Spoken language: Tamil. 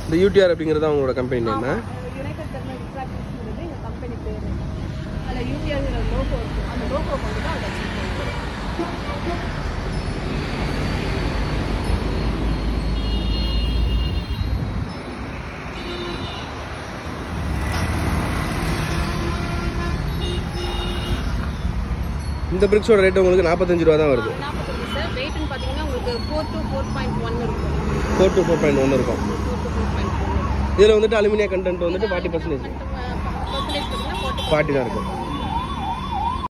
இந்த யூடிஆர் அப்படிங்கிறது அவங்களோட கம்பெனி நேம் யுனைடெட் தெர்மல் ரிஃப்ராக்டிவ்ஸ்ங்கிறது எங்கள் கம்பெனி பேர் அதில் யூடிஆர்ங்கிற லோகோ இருக்கும் அந்த லோகோ கொண்டு தான் அதை வச்சுருக்கோம் இந்த பிரிக்ஸோட ரேட் உங்களுக்கு நாற்பத்தஞ்சு ரூபா தான் வருது நாற்பத்தஞ்சு சார் வெயிட்னு பார்த்தீங்கன்னா உங்களுக்கு four to four point one இருக்கும் four to four point one இருக்கும் four to four point one இதில் வந்துட்டு அலுமினியம் கண்டென்ட் வந்துட்டு ஃபார்ட்டி பர்சன்டேஜ் பர்சன்டேஜ் பார்த்தீங்கன்னா ஃபார்ட்டி தான் இருக்கும்